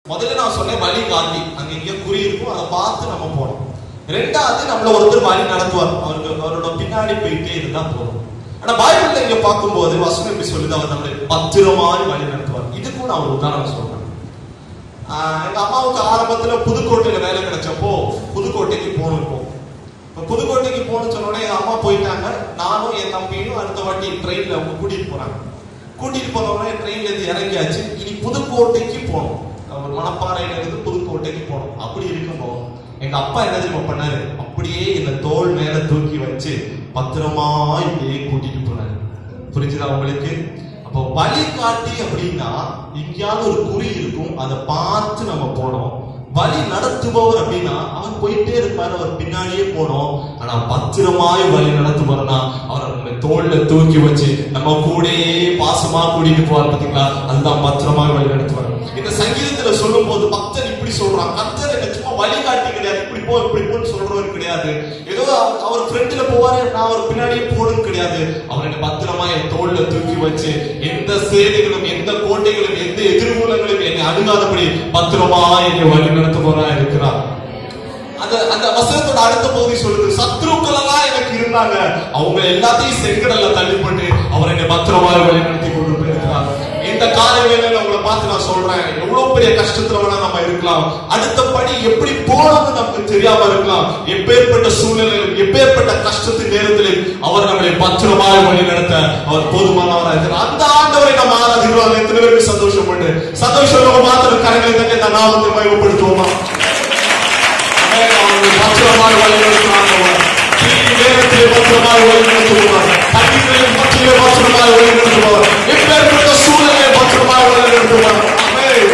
முதல்ல நான் சொன்னேன் வழி காட்டி அங்க இங்க குறி இருக்கும் அதை பார்த்து நம்ம போகணும் ரெண்டாவது நம்மள ஒருத்தர் வழி நடத்துவார் அவருக்கு அவரோட பின்னாடி போயிட்டே இருந்தா போதும் ஆனா பைபிள்ல இங்க பார்க்கும்போது வசனம் எப்படி சொல்லுது அவர் நம்மளை பத்திரமாய் வழி நடத்துவார் இதுக்கும் நான் ஒரு உதாரணம் சொல்றேன் ஆஹ் எங்க அம்மாவுக்கு ஆரம்பத்துல புதுக்கோட்டையில வேலை கிடைச்சப்போ புதுக்கோட்டைக்கு போகணும் இப்போ இப்ப புதுக்கோட்டைக்கு போகணும்னு சொன்ன உடனே எங்க அம்மா போயிட்டாங்க நானும் என் தம்பியும் அடுத்த வாட்டி ட்ரெயின்ல அவங்க கூட்டிட்டு போறாங்க கூட்டிட்டு போன உடனே ட்ரெயின்ல இருந்து இறங்கியாச்சு இனி புதுக்கோட்டைக்கு போகணும் ஒரு மணப்பாறையில இருந்து புதுக்கோட்டைக்கு போகணும் அப்படி இருக்கும்போது எங்க அப்பா என்ன தெரியுமா பண்ணாரு அப்படியே இந்த தோல் மேல தூக்கி வச்சு பத்திரமா இப்படியே கூட்டிட்டு போனாரு புரிஞ்சுதா உங்களுக்கு அப்போ வழி காட்டி அப்படின்னா எங்கேயாவது ஒரு குறி இருக்கும் அதை பார்த்து நம்ம போனோம் வழி நடத்துபவர் அப்படின்னா அவர் போயிட்டே இருப்பாரு அவர் பின்னாடியே போனோம் ஆனா பத்திரமாய் வழி நடத்துபவர்னா அவர் நம்ம தோல்ல தூக்கி வச்சு நம்ம கூடயே பாசமா கூட்டிட்டு போவார் பாத்தீங்களா அதுதான் பத்திரமாய் வழி நடத்துவார் இந்த சங்கீதத்துல சொல்லும் போது பக்தன் இப்படி சொல்றான் கர்த்தர் என்ன சும்மா வழிகாட்டி கிடையாது இப்படி போ இப்படி போன்னு சொல்றவர் கிடையாது ஏதோ அவர்- அவர் ஃப்ரெண்ட்ல போவாரு நான் அவர் பின்னாடியே போகணும் கிடையாது அவர் என்ன பத்திரமா என் தோல்ல தூக்கி வச்சு எந்த சேனைகளும் எந்த கோட்டைகளும் எந்த எதிர்மூலங்களும் என்னை அணுகாதபடி பத்திரமா என்னை வழி நடத்த போறா இருக்கிறார் அந்த அந்த வசனத்தோட அடுத்த பகுதி சொல்லுது சத்ருக்கள் எல்லாம் எனக்கு இருந்தாங்க அவங்க எல்லாத்தையும் செங்கடல்ல தள்ளிப்பட்டு அவர் என்னை பத்திரமாக வழி நடத்தி கொண்டு போயிருக்கிறார் இந்த காலை வேளையில உங்களை பார்த்து நான் சொல்றேன் எவ்வளவு பெரிய கஷ்டத்துல வேணா நம்ம இருக்கலாம் அடுத்த படி எப்படி போகணும்னு நமக்கு தெரியாம இருக்கலாம் எப்பேற்பட்ட சூழ்நிலையிலும் எப்பேற்பட்ட கஷ்டத்தின் நேரத்திலும் அவர் நம்மளை பத்திரமாக வழி நடத்த அவர் போதுமானவராக இருக்கிறார் அந்த ஆண்டவரை நம்ம ஆராதிக்கிறோம் எத்தனை பேருக்கு சந்தோஷம் பண்ணு சந்தோஷம் மாத்திரம் கரங்களை தட்டி இந்த நாமத்தை மயமப்படுத்துவோமா அவர்கள் பத்திரமாக வழிநடத்துவார்கள் தீங்கு நேரத்திலே பத்திரமாக வழிநடத்துவார் தண்ணீரில் பற்றிலே பத்திரமாக வழிநடத்துவார் எப்பேற்பட்ட சூழலை பத்திரமாக வழிநடத்துவார் ஆமென்.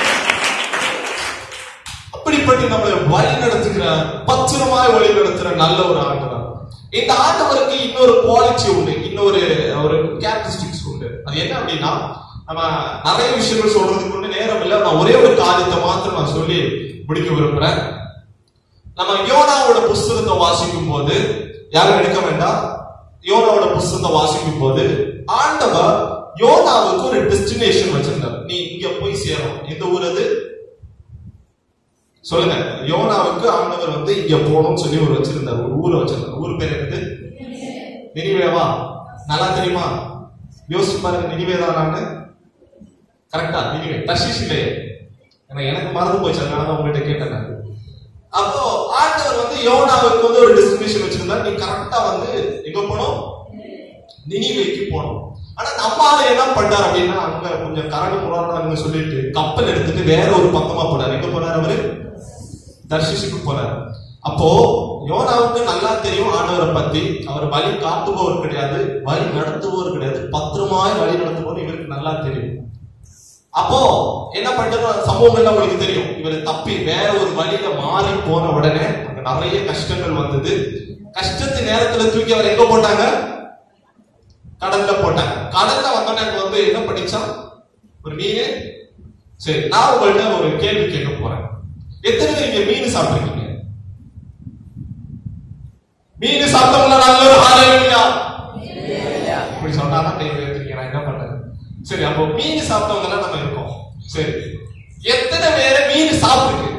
அப்படிப்பட்ட நம்மளை வழி நடத்துகிற பத்திரமாய் வழி நடத்துகிற நல்ல ஒரு ஆண்டவர் இந்த ஆண்டவருக்கு இன்னொரு குவாலிட்டி உண்டு இன்னொரு ஒரு கேரக்டரிஸ்டிக்ஸ் உண்டு அது என்ன அப்படின்னா நம்ம நிறைய விஷயங்கள் சொல்றதுக்கு முன்ன நேரம் இல்லை நான் ஒரே ஒரு காரியத்தை மாத்திரம் நான் சொல்லி முடிக்க விரும்புறேன் நம்ம யோனாவோட புஸ்தகத்தை வாசிக்கும் போது யாரும் எடுக்க வேண்டாம் யோனாவோட புஸ்தகத்தை வாசிக்கும் போது ஆண்டவர் யோனாவுக்கு ஒரு டெஸ்டினேஷன் வச்சிருந்தார் நீ இங்க போய் சேரும் எந்த ஊர் அது சொல்லுங்க யோனாவுக்கு ஆண்டவர் வந்து இங்க போகணும்னு சொல்லி ஒரு வச்சிருந்தார் ஒரு ஊரை வச்சிருந்தார் ஊர் பேர் என்னது நினிவேவா நல்லா தெரியுமா யோசிச்சு பாருங்க நினிவேதானான்னு கரெக்டா நினிவே தர்ஷிஷ் இல்லையே ஏன்னா எனக்கு மறந்து போச்சு அதனால தான் உங்கள்கிட்ட கேட்டேன் நான். அப்போ ஆண்டவர் வந்து யோனாவுக்கு வந்து ஒரு டெஸ்டினேஷன் வச்சிருந்தா நீ கரெக்டா வந்து எங்க போகணும் நினிவேக்கு போகணும் ஆனா நம்ம ஆளு என்ன பண்ணார் அப்படின்னா அங்க கொஞ்சம் கரடு முறான்னு சொல்லிட்டு கப்பல் எடுத்துட்டு வேற ஒரு பக்கமா போனார் எங்க போனார் அவரு தர்ஷிஷுக்கு போனார் அப்போ யோனாவுக்கு நல்லா தெரியும் ஆண்டவரை பத்தி அவர் வழி காட்டுபவர் கிடையாது வழி நடத்துபவர் கிடையாது பத்திரமாய் வழி நடத்துபவர் இவருக்கு நல்லா தெரியும் அப்போ என்ன பண்றது சம்பவம் எல்லாம் உங்களுக்கு தெரியும் இவர் தப்பி வேற ஒரு வழியில மாறி போன உடனே அங்க நிறைய கஷ்டங்கள் வந்தது கஷ்டத்து நேரத்துல தூக்கி அவர் எங்க போட்டாங்க கடல்ல போட்டாங்க கடல்ல வந்தோடனே அங்க வந்து என்ன பண்ணிச்சான் ஒரு மீன் சரி நான் உங்கள்ட்ட ஒரு கேள்வி கேட்க போறேன் எத்தனை பேர் இங்க மீன் சாப்பிட்டுருக்கீங்க மீன் சாப்பிட்டவங்கள நல்ல ஒரு ஹalleluya இப்படி சொன்னாதான் டைம் எடுத்துருக்கீங்க நான் என்ன பண்றது சரி அப்போ மீன் சாப்பிட்டவங்க எல்லாம் நம்ம இருக்கோம் சரி எத்தனை பேரை மீன் சாப்பிட்டுருக்கு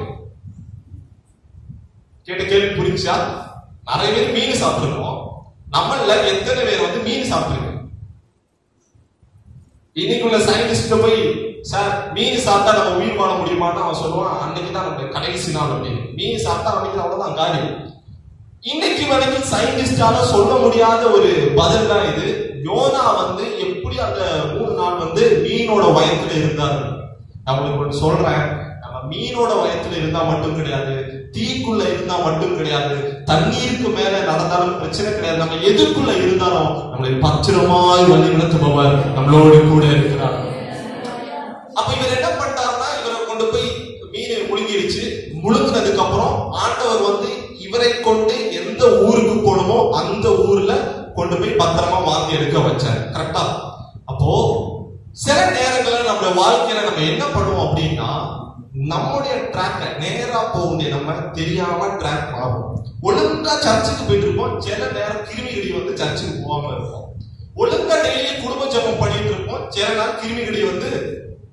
கேட்ட கேள்வி புரிஞ்சா நிறைய பேர் மீன் சாப்பிட்டுருக்கோம் நம்மள எத்தனை பேர் வந்து மீன் சாப்பிட்டுருக்கு இன்னைக்குள்ள சயின்டிஸ்ட் போய் சார் மீன் சாப்பிட்டா நம்ம உயிர் வாழ முடியுமான்னு அவன் சொல்லுவான் அன்னைக்கு தான் நம்மளுடைய கடைசி நாள் அப்படின்னு மீன் சாப்பிட்டா அன்னைக்கு அவ்வளவுதான் காரியம் இன்னைக்கு வரைக்கும் சயின்டிஸ்டால சொல்ல முடியாத ஒரு பதில் தான் இது யோனா வந்து எப்படி அந்த மூணு நாள் வந்து மீனோட வயத்துல இருந்தாரு நான் உங்களுக்கு ஒண்ணு சொல்றேன் நம்ம மீனோட வயத்துல இருந்தா மட்டும் கிடையாது தீக்குள்ள இருந்தா மட்டும் கிடையாது தண்ணீருக்கு மேல நடந்தாலும் பிரச்சனை கிடையாது நம்ம எதுக்குள்ள இருந்தாலும் நம்மளை பத்திரமாய் வழி நடத்துபவர் நம்மளோடு கூட இருக்கிறார் அப்ப இவர் என்ன பண்ணிட்டாருன்னா இவரை கொண்டு போய் மீனை முழுங்கிடுச்சு முழுங்கினதுக்கு அப்புறம் ஆண்டவர் வந்து இவரை கொண்டு எந்த ஊருக்கு போகணுமோ அந்த ஊர்ல கொண்டு போய் பத்திரமா வாந்தி எடுக்க வச்சாரு கரெக்டா அப்போ சில நேரங்கள்ல நம்மளோட வாழ்க்கையில நம்ம என்ன பண்ணுவோம் அப்படின்னா நம்முடைய ட்ராக்க நேரா போகுது நம்ம தெரியாம ட்ராக் மாறும் ஒழுங்கா சர்ச்சுக்கு போயிட்டு இருப்போம் சில நேரம் கிருமிகடி வந்து சர்ச்சுக்கு போகாம இருப்போம் ஒழுங்கா டெய்லி குடும்ப ஜெபம் பண்ணிட்டு இருப்போம் சில நாள் கிருமிகடி வந்து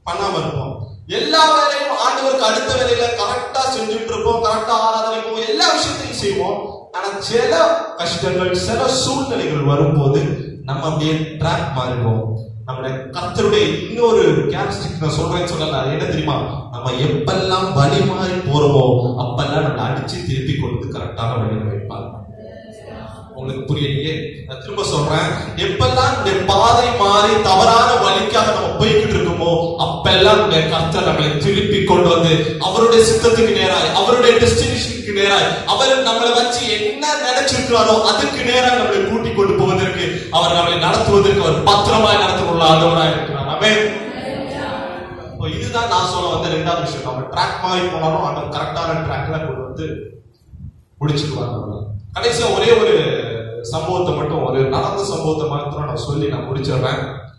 பண்ணாம இருப்போம் எல்லா வேலையும் ஆண்டவருக்கு அடுத்த வேலையில கரெக்டா செஞ்சுட்டு இருப்போம் கரெக்டா ஆராதனை போவோம் எல்லா விஷயத்தையும் செய்வோம் ஆனா சில கஷ்டங்கள் சில சூழ்நிலைகள் வரும்போது நம்ம அப்படியே ட்ராக் மாறிடுவோம் நம்முடைய கர்த்தருடைய இன்னொரு கேரக்டரிஸ்டிக் நான் சொல்றேன்னு சொல்லல அது என்ன தெரியுமா நம்ம எப்பெல்லாம் வழி மாறி போறோமோ அப்பெல்லாம் நம்மளை அடிச்சு திருப்பி கொண்டு வந்து கரெக்டான வழியில வைப்பாங்க உங்களுக்கு புரியலையே நான் திரும்ப சொல்றேன் எப்பெல்லாம் நம்முடைய பாதை மாறி தவறான வழிக்காக நம்ம போய்கிட்டு இருக்கோமோ அப்பெல்லாம் நம்முடைய கர்த்தர் நம்மளை திருப்பி கொண்டு வந்து அவருடைய சித்தத்துக்கு நேராய் அவருடைய டெஸ்டினேஷனுக்கு நேராய் அவர் நம்மளை வச்சு என்ன நினைச்சிருக்கிறாரோ அதுக்கு நேராக நம்மளை கூட்டி கொண்டு போவதற்கு அவர் நம்மளை நடத்துவதற்கு அவர் பத்திரமாய் நடத்தவுள்ள ஆண்டவராய் இருக்கிறார் ஆமென் இப்போ இதுதான் நான் சொல்ல வந்த ரெண்டாவது விஷயம் நம்ம ட்ராக் மாறி போனாலும் அந்த கரெக்டான ட்ராக்ல கொண்டு வந்து முடிச்சுக்குவாங்க கடைசியா ஒரே ஒரு சம்பவத்தை மட்டும் ஒரு நடந்த சம்பவத்தை மாத்திரம் நான் சொல்லி நான் முடிச்சிடுறேன்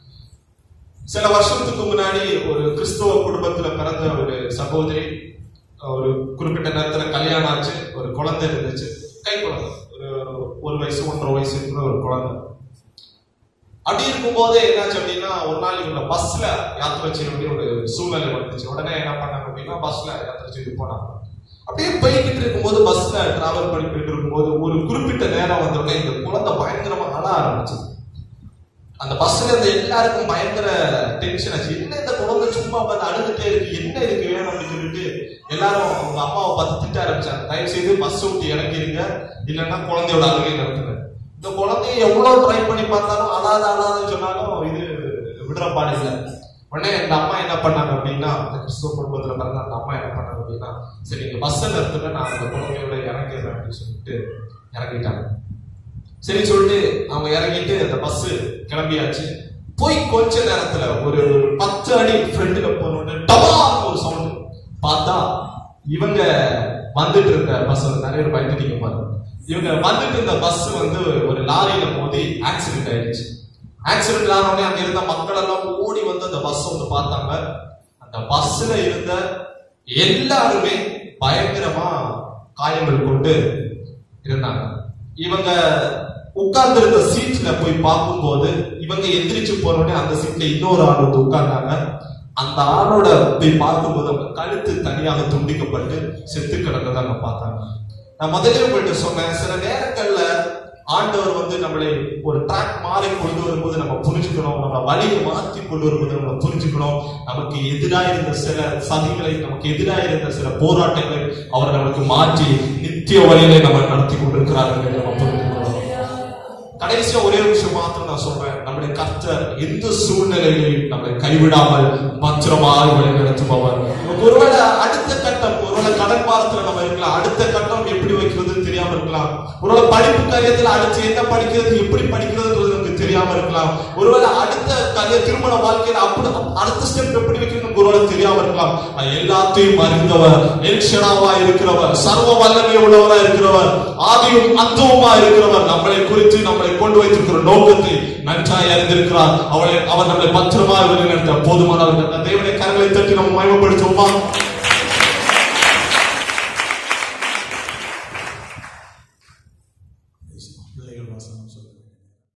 சில வருஷத்துக்கு முன்னாடி ஒரு கிறிஸ்தவ குடும்பத்துல பிறந்த ஒரு சகோதரி ஒரு குறிப்பிட்ட நேரத்துல கல்யாணம் ஆச்சு ஒரு குழந்தை இருந்துச்சு கை குழந்தை ஒரு ஒரு வயசு ஒன்றரை வயசு இருக்கிற ஒரு குழந்தை அப்படி இருக்கும்போது என்னாச்சு அப்படின்னா ஒரு நாள் இவங்க பஸ்ல யாத்திரை செய்ய வேண்டிய ஒரு சூழ்நிலை வந்துச்சு உடனே என்ன பண்ணாங்க அப்படின்னா பஸ்ல யாத்திரை செய்து போனாங்க அப்படியே போய்கிட்டு இருக்கும்போது பஸ்ல டிராவல் பண்ணி போயிட்டு இருக்கும்போது ஒரு குறிப்பிட்ட நேரம் வந்த உடனே இந்த குழந்தை பயங்கரமா அழ ஆரம்பிச்சு அந்த பஸ்ல இருந்த எல்லாருக்கும் பயங்கர டென்ஷன் ஆச்சு என்ன இந்த குழந்தை சும்மா பார்த்து அழுதுட்டே இருக்கு என்ன இதுக்கு வேணும் அப்படின்னு சொல்லிட்டு எல்லாரும் அவங்க அம்மாவை பார்த்து திட்ட ஆரம்பிச்சாங்க தயவு செய்து பஸ் விட்டு இறங்கிருங்க இல்லைன்னா குழந்தையோட அழுகை நிறுத்துங்க இந்த குழந்தைய எவ்வளவு ட்ரை பண்ணி பார்த்தாலும் அழாத அழாதுன்னு சொன்னாலும் இது விடுற பாடு இல்லை உடனே இந்த அம்மா என்ன பண்ணாங்க அப்படின்னா அந்த கிறிஸ்துவ குடும்பத்துல பிறந்த அந்த அம்மா என்ன பண்ணாங்க அப்படின்னா சரி நீங்க பஸ்ஸை நிறுத்துங்க நான் அந்த குழந்தையோட இறங்கிடுறேன் அப்படின்னு சொல்லிட்டு இறங்கிட்டாங்க சரி சொல்லிட்டு அவங்க இறங்கிட்டு அந்த பஸ் கிளம்பியாச்சு போய் கொஞ்ச நேரத்துல ஒரு ஒரு பத்து அடி ஃப்ரெண்டுல போனோன்னு டபால் ஒரு சவுண்ட் பார்த்தா இவங்க வந்துட்டு இருந்த பஸ் வந்து நிறைய பேர் பயந்துட்டீங்க பாருங்க இவங்க வந்துட்டு இருந்த பஸ் வந்து ஒரு லாரியில மோதி ஆக்சிடென்ட் ஆயிடுச்சு ஆக்சிடென்ட் ஆனோடனே அங்க இருந்த மக்கள் எல்லாம் ஓடி வந்து அந்த பஸ் வந்து பார்த்தாங்க அந்த பஸ்ல இருந்த எல்லாருமே பயங்கரமா காயங்கள் கொண்டு இருந்தாங்க இவங்க உட்கார்ந்து இருந்த சீட்ல போய் பார்க்கும்போது இவங்க எந்திரிச்சு போனோடனே அந்த சீட்ல இன்னொரு ஆள் வந்து உட்கார்ந்தாங்க அந்த ஆளோட போய் பார்க்கும்போது அவங்க கழுத்து தனியாக துண்டிக்கப்பட்டு செத்து கிடந்ததை அவங்க பார்த்தாங்க நான் முதல்ல உங்கள்கிட்ட சொன்னேன் சில நேரங்கள்ல ஆண்டவர் வந்து நம்மளை ஒரு ட்ராக் மாறி கொண்டு வரும்போது நம்ம புரிஞ்சுக்கணும் நம்ம வழியை மாற்றி கொண்டு வரும்போது நம்ம புரிஞ்சுக்கணும் நமக்கு எதிராக இருந்த சில சதிகளை நமக்கு எதிராக இருந்த சில போராட்டங்களை அவர் நமக்கு மாற்றி நித்திய வழியிலே நம்ம நடத்தி கொண்டிருக்கிறார்கள் என்று நம்ம புரிஞ்சுக்கணும் கடைசியா ஒரே ஒரு விஷயம் மாத்திரம் நான் சொல்றேன் நம்முடைய கர்த்தர் எந்த சூழ்நிலையிலையும் நம்மளை கைவிடாமல் பத்திரமாக வழி நடத்துபவர் ஒருவேளை அடுத்த கட்டம் ஒருவேளை கடன் பாரத்துல நம்ம இருக்கலாம் அடுத்த கட்டம் எப்படி வைக்கிறதுன்னு தெரியாம இருக்கலாம் ஒருவேளை படிப்பு காரியத்துல அடுத்து என்ன படிக்கிறது எப்படி படிக்கிறதுன்றது நமக்கு தெரியாம இருக்கலாம் ஒருவேளை அடுத்த காரிய திருமண வாழ்க்கையில அப்படி அடுத்த ஸ்டெப் எப்படி வைக்கணும் ஒருவேளை தெரியாம இருக்கலாம் ஆனா எல்லாத்தையும் அறிந்தவர் எல்ஷனாவா இருக்கிறவர் சர்வ வல்லமை உள்ளவரா இருக்கிறவர் ஆதியும் அந்தவுமா இருக்கிறவர் நம்மளை குறித்து நம்மளை கொண்டு வைத்திருக்கிற நோக்கத்தை நன்றாய் அறிந்திருக்கிறார் அவளை அவர் நம்மளை பத்திரமா வழிநடத்த போதுமானவர் தேவனை கரங்களை தட்டி நம்ம மயமப்படுத்துவோமா